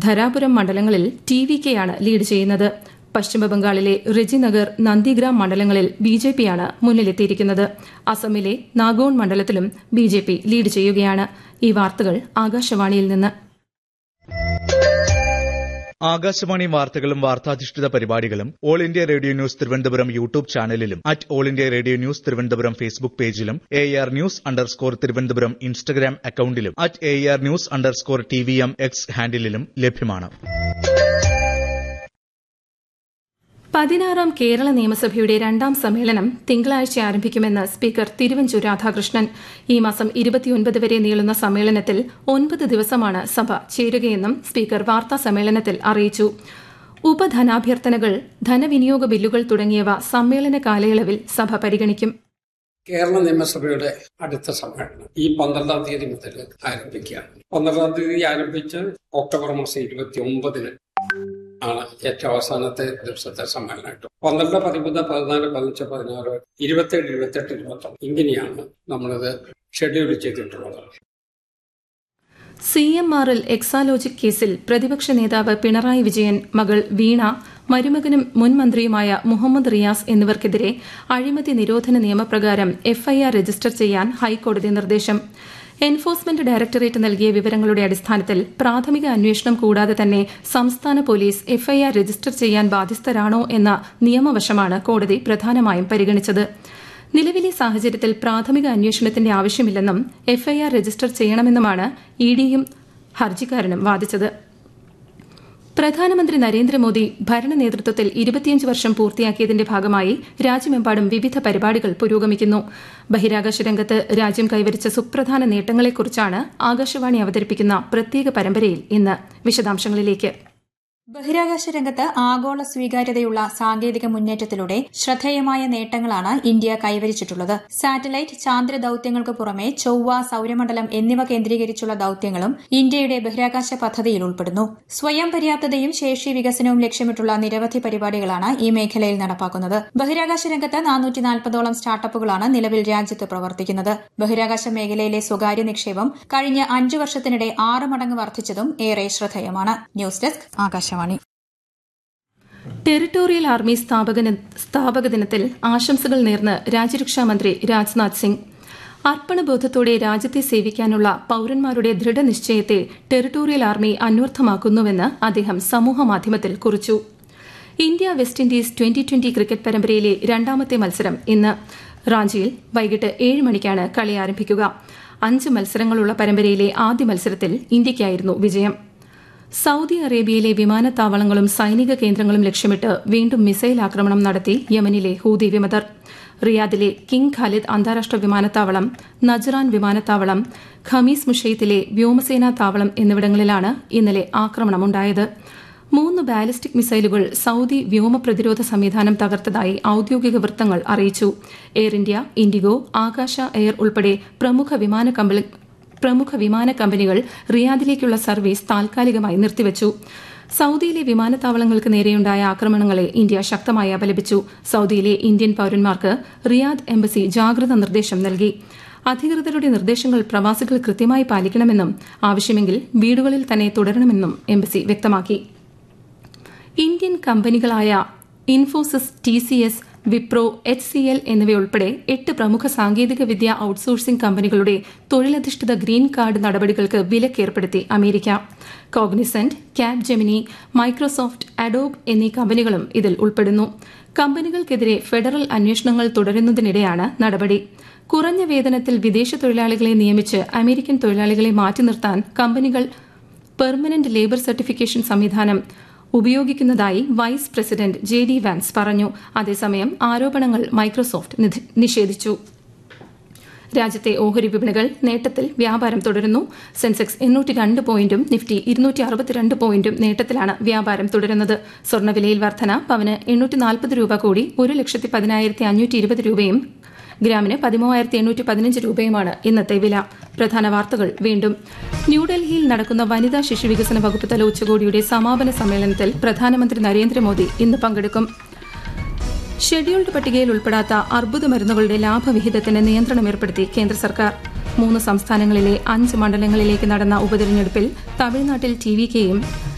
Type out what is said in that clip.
ധരാപുരം മണ്ഡലങ്ങളിൽ T V കെയാണ് lead ചെയ്യുന്നത് പശ്ചിമബംഗാളിലെ റെജിനഗർ നന്ദിഗ്രാം മണ്ഡലങ്ങളിൽ ബി ജെ പിയാണ് മുന്നിലെത്തിയിരിക്കുന്നത് അസമിലെ നാഗോൺ മണ്ഡലത്തിലും ബി ജെ പി ലീഡ് ചെയ്യുകയാണ് ഈ വാർത്തകൾ ആകാശവാണിയിൽ നിന്ന് ആകാശവാണി വാർത്തകളും വാർത്താധിഷ്ഠിത പരിപാടികളും all India radio news Thiruvananthapuram YouTube ചാനലിലും at all India radio news Thiruvananthapuram Facebook പേജിലും A R news underscore Thiruvananthapuram Instagram അക്കൌണ്ടിലും at A R news underscore T V M X ഹാൻഡിലും ലഭ്യമാണ് പതിനാറാം കേരള നിയമസഭയുടെ രണ്ടാം സമ്മേളനം തിങ്കളാഴ്ച ആരംഭിക്കുമെന്ന് സ്പീക്കർ തിരുവഞ്ചൂർ രാധാകൃഷ്ണൻ ഈ മാസം ഇരുപത്തിയൊൻപത് വരെ നീളുന്ന സമ്മേളനത്തിൽ ഒൻപത് ദിവസമാണ് സഭ ചേരുകയെന്നും സ്പീക്കർ വാർത്താ സമ്മേളനത്തിൽ അറിയിച്ചു ഉപധനാഭ്യർത്ഥനകൾ ധനവിനിയോഗ ബില്ലുകൾ തുടങ്ങിയവ സമ്മേളന കാലയളവിൽ സഭ പരിഗണിക്കും കേരള നിയമസഭയുടെ അടുത്ത സമ്മേളനം ഈ പന്ത്രണ്ടാം തീയതി മുതൽ ആരംഭിക്കുകയാണ് പന്ത്രണ്ടാം തീയതി ആരംഭിച്ച് ഒക്ടോബർ മാസം ഇരുപത്തി ഒമ്പതിന് ആണ് ഏറ്റവും അവസാനത്തെ ദിവസത്തെ സമ്മേളനമായിട്ട് പന്ത്രണ്ട് പതിമൂന്ന് പതിനാല് പതിനഞ്ച് പതിനാറ് ഇരുപത്തേഴ് ഇരുപത്തെട്ട് ഇരുപത്തൊന്ന് ഇങ്ങനെയാണ് നമ്മളിത് ഷെഡ്യൂൾ ചെയ്തിട്ടുള്ളത് C M R L Exalogic കേസിൽ പ്രതിപക്ഷ നേതാവ് പിണറായി വിജയൻ മകൾ വീണ മരുമകനും മുൻ മന്ത്രിയുമായ മുഹമ്മദ് റിയാസ് എന്നിവർക്കെതിരെ അഴിമതി നിരോധന നിയമപ്രകാരം എഫ്ഐആർ രജിസ്റ്റർ ചെയ്യാൻ ഹൈക്കോടതി നിർദ്ദേശം എൻഫോഴ്സ്മെന്റ് ഡയറക്ടറേറ്റ് നൽകിയ വിവരങ്ങളുടെ അടിസ്ഥാനത്തിൽ പ്രാഥമിക അന്വേഷണം കൂടാതെ തന്നെ സംസ്ഥാന പോലീസ് എഫ്ഐആർ രജിസ്റ്റർ ചെയ്യാൻ ബാധ്യസ്ഥരാണോ എന്ന നിയമവശമാണ് കോടതി പ്രധാനമായും പരിഗണിച്ചത് നിലവിലെ സാഹചര്യത്തിൽ പ്രാഥമിക അന്വേഷണത്തിന്റെ ആവശ്യമില്ലെന്നും എഫ്ഐആർ രജിസ്റ്റർ ചെയ്യണമെന്നുമാണ് ഇഡിയും ഹർജിക്കാരനും വാദിച്ചത് പ്രധാനമന്ത്രി നരേന്ദ്രമോദി ഭരണ നേതൃത്വത്തിൽ ഇരുപത്തിയഞ്ച് വർഷം പൂർത്തിയാക്കിയതിന്റെ ഭാഗമായി രാജ്യമെമ്പാടും വിവിധ പരിപാടികൾ പുരോഗമിക്കുന്നു ബഹിരാകാശ രംഗത്ത് രാജ്യം കൈവരിച്ച സുപ്രധാന നേട്ടങ്ങളെക്കുറിച്ചാണ് ആകാശവാണി അവതരിപ്പിക്കുന്ന പ്രത്യേക പരമ്പരയിൽ ഇന്ന് വിശദാംശങ്ങളിലേക്ക് ബഹിരാകാശ രംഗത്ത് ആഗോള സ്വീകാര്യതയുള്ള സാങ്കേതിക മുന്നേറ്റത്തിലൂടെ ശ്രദ്ധേയമായ നേട്ടങ്ങളാണ് ഇന്ത്യ കൈവരിച്ചിട്ടുള്ളത് സാറ്റലൈറ്റ് ചാന്ദ്ര ദൌത്യങ്ങൾക്ക് പുറമെ ചൊവ്വ സൌരമണ്ഡലം എന്നിവ കേന്ദ്രീകരിച്ചുള്ള ദൌത്യങ്ങളും ഇന്ത്യയുടെ ബഹിരാകാശ പദ്ധതിയിൽ ഉൾപ്പെടുന്നു സ്വയം പര്യാപ്തതയും ശേഷി വികസനവും ലക്ഷ്യമിട്ടുള്ള നിരവധി പരിപാടികളാണ് ഈ മേഖലയിൽ നടപ്പാക്കുന്നത് ബഹിരാകാശ രംഗത്ത് നാനൂറ്റി നാൽപ്പതോളം സ്റ്റാർട്ടപ്പുകളാണ് നിലവിൽ രാജ്യത്ത് പ്രവർത്തിക്കുന്നത് ബഹിരാകാശ മേഖലയിലെ സ്വകാര്യ നിക്ഷേപം കഴിഞ്ഞ അഞ്ചു വർഷത്തിനിടെ ആറ് മടങ്ങ് വർദ്ധിച്ചതും ഏറെ ശ്രദ്ധേയമാണ് news desk Akashvani territorial army സ്ഥാപക ദിനത്തിൽ ആശംസകൾ നേർന്ന് രാജ്യരക്ഷാ മന്ത്രി രാജ്നാഥ് സിംഗ് അർപ്പണബോധത്തോടെ രാജ്യത്തെ സേവിക്കാനുള്ള പൌരന്മാരുടെ ദൃഢനിശ്ചയത്തെ ടെറിട്ടോറിയൽ ആർമി അന്വർത്ഥമാക്കുന്നുവെന്ന് അദ്ദേഹം സമൂഹമാധ്യമത്തിൽ കുറിച്ചു India West Indies twenty twenty cricket പരമ്പരയിലെ രണ്ടാമത്തെ മത്സരം ഇന്ന് റാഞ്ചിയിൽ വൈകിട്ട് ഏഴ് മണിക്കാണ് കളി ആരംഭിക്കുക അഞ്ച് മത്സരങ്ങളുള്ള പരമ്പരയിലെ ആദ്യ മത്സരത്തിൽ ഇന്ത്യയ്ക്കായിരുന്നു വിജയം സൌദി അറേബ്യയിലെ വിമാനത്താവളങ്ങളും സൈനിക കേന്ദ്രങ്ങളും ലക്ഷ്യമിട്ട് വീണ്ടും മിസൈൽ ആക്രമണം നടത്തി യമനിലെ ഹൂതി വിമതർ റിയാദിലെ കിങ് ഖാലിദ് അന്താരാഷ്ട്ര വിമാനത്താവളം നജ്റാൻ വിമാനത്താവളം ഖമീസ് മുഷൈത്തിലെ വ്യോമസേനാ താവളം എന്നിവിടങ്ങളിലാണ് ഇന്നലെ ആക്രമണമുണ്ടായത് മൂന്ന് ബാലിസ്റ്റിക് മിസൈലുകൾ സൌദി വ്യോമ പ്രതിരോധ സംവിധാനം തകർത്തതായി ഔദ്യോഗിക വൃത്തങ്ങൾ അറിയിച്ചു Air India IndiGo Akasa Air ഉൾപ്പെടെ പ്രമുഖ വിമാന കമ്പനി പ്രമുഖ വിമാന കമ്പനികൾ റിയാദിലേക്കുള്ള സർവീസ് താൽക്കാലികമായി നിർത്തിവച്ചു സൌദിയിലെ വിമാനത്താവളങ്ങൾക്ക് നേരെയുണ്ടായ ആക്രമണങ്ങളെ ഇന്ത്യ ശക്തമായി അപലപിച്ചു സൌദിയിലെ ഇന്ത്യൻ പൌരന്മാർക്ക് റിയാദ് എംബസി ജാഗ്രത നിർദ്ദേശം നൽകി അധികൃതരുടെ നിർദ്ദേശങ്ങൾ പ്രവാസികൾ കൃത്യമായി പാലിക്കണമെന്നും ആവശ്യമെങ്കിൽ വീടുകളിൽ തന്നെ തുടരണമെന്നും എംബസി വ്യക്തമാക്കി ഇന്ത്യൻ കമ്പനികളായ Infosys T C S Wipro H C L എന്നിവയുൾപ്പെടെ എട്ട് പ്രമുഖ സാങ്കേതിക വിദ്യ ഔട്ട്സോഴ്സിംഗ് കമ്പനികളുടെ തൊഴിലധിഷ്ഠിത ഗ്രീൻ കാർഡ് നടപടികൾക്ക് വിലക്കേർപ്പെടുത്തി America Cognizant Capgemini Microsoft Adobe എന്നീ കമ്പനികളും ഇതിൽ ഉൾപ്പെടുന്നു കമ്പനികൾക്കെതിരെ ഫെഡറൽ അന്വേഷണങ്ങൾ തുടരുന്നതിനിടെയാണ് നടപടി കുറഞ്ഞ വേതനത്തിൽ വിദേശ തൊഴിലാളികളെ നിയമിച്ച് അമേരിക്കൻ തൊഴിലാളികളെ മാറ്റി നിർത്താൻ കമ്പനികൾ പെർമനന്റ് ലേബർ സർട്ടിഫിക്കേഷൻ സംവിധാനം ഉപയോഗിക്കുന്നതായി vice president J D Vance പറഞ്ഞു അതേസമയം ആരോപണങ്ങൾ മൈക്രോസോഫ്റ്റ് നിഷേധിച്ചു രാജ്യത്തെ ഓഹരി വിപണികൾ നേട്ടത്തിൽ വ്യാപാരം തുടരുന്നു സെൻസെക്സ് എണ്ണൂറ്റി രണ്ട് പോയിന്റും നിഫ്റ്റി ഇരുന്നൂറ്റി അറുപത്തിരണ്ട് പോയിന്റും നേട്ടത്തിലാണ് വ്യാപാരം തുടരുന്നത് സ്വർണ്ണവിലയിൽ വർധന പവന് എണ്ണൂറ്റി നാൽപ്പത് രൂപ കൂടി ഒരു ലക്ഷത്തി പതിനായിരത്തി അഞ്ഞൂറ്റി ഇരുപത് രൂപയും ഗ്രാമിന് പതിമൂവായിരത്തി എണ്ണൂറ്റി പതിനഞ്ച് രൂപയുമാണ് ഇന്നത്തെ വില പ്രധാന വാർത്തകൾ വീണ്ടും ന്യൂഡൽഹിയിൽ നടക്കുന്ന വനിതാ ശിശു വികസന വകുപ്പ് തല ഉച്ചകോടിയുടെ സമാപന സമ്മേളനത്തിൽ പ്രധാനമന്ത്രി നരേന്ദ്രമോദി ഇന്ന് പങ്കെടുക്കും ഷെഡ്യൂൾഡ് പട്ടികയിൽ ഉൾപ്പെടാത്ത അർബുദ മരുന്നുകളുടെ ലാഭവിഹിതത്തിന് നിയന്ത്രണം ഏർപ്പെടുത്തി കേന്ദ്ര സർക്കാർ മൂന്ന് സംസ്ഥാനങ്ങളിലെ അഞ്ച് മണ്ഡലങ്ങളിലേക്ക് നടന്ന ഉപതെരഞ്ഞെടുപ്പിൽ തമിഴ്നാട്ടിൽ ടി വി കെയും